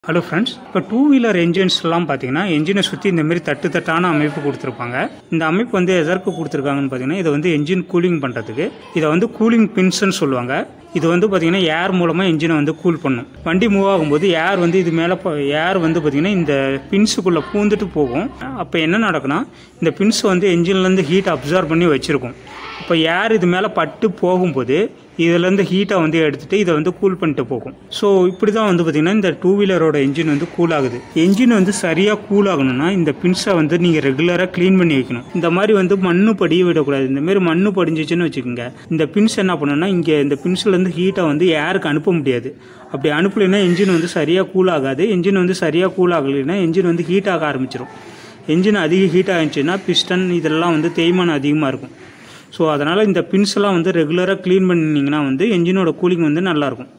hello friends இப்போ two wheeler என்ஜின்ஸ்லாம் பார்த்தீங்கன்னா என்ஜினை சுற்றி இந்த மாதிரி தட்டு தட்டான அமைப்பு கொடுத்துருப்பாங்க இந்த அமைப்பு வந்து எதற்கு கொடுத்துருக்காங்கன்னு பார்த்தீங்கன்னா இதை வந்து என்ஜின் கூலிங் பண்ணுறதுக்கு இதை வந்து கூலிங் பின்ஸ்ன்னு சொல்லுவாங்க இது வந்து பார்த்தீங்கன்னா ஏர் மூலமாக என்ஜினை வந்து கூல் பண்ணும் வண்டி மூவ் ஆகும்போது ஏர் வந்து இது மேலே ஏர் வந்து பார்த்தீங்கன்னா இந்த பின்ஸுக்குள்ளே பூந்துட்டு போகும் அப்போ என்ன நடக்குன்னா இந்த பின்ஸ் வந்து என்ஜின்லேருந்து ஹீட் அப்சர்வ் பண்ணி வச்சுருக்கும் இப்போ ஏர் இது மேலே பட்டு போகும்போது இதுலேருந்து ஹீட்டை வந்து எடுத்துகிட்டு இதை வந்து கூல் பண்ணிட்டு போகும் ஸோ இப்படி தான் வந்து பார்த்திங்கன்னா இந்த டூ வீலரோட என்ஜின் வந்து கூல் ஆகுது என்ஜின் வந்து சரியாக கூல் ஆகணும்னா இந்த பின்ஸை வந்து நீங்கள் ரெகுலராக க்ளீன் பண்ணி வைக்கணும் இந்த மாதிரி வந்து மண்ணு படிய விடக்கூடாது இந்த மாதிரி மண்ணு படிஞ்சிச்சுன்னு வச்சுக்கோங்க இந்த பின்ஸ் என்ன பண்ணணும்னா இங்கே இந்த பின்ஸ்லேருந்து ஹீட்டை வந்து ஏருக்கு அனுப்ப முடியாது அப்படி அனுப்பலைன்னா என்ஜின் வந்து சரியாக கூல் ஆகாது என்ஜின் வந்து சரியாக கூல் ஆகலைன்னா என்ஜின் வந்து ஹீட் ஆக ஆரம்பிச்சிடும் என்ஜின் அதிக ஹீட் ஆகிடுச்சுன்னா பிஸ்டன் இதெல்லாம் வந்து தேய்மானம் அதிகமாக இருக்கும் ஸோ அதனால் இந்த பின்ஸ்லாம் வந்து ரெகுலராக க்ளீன் பண்ணிங்கன்னா வந்து என்ஜினோட கூலிங் வந்து நல்லாயிருக்கும்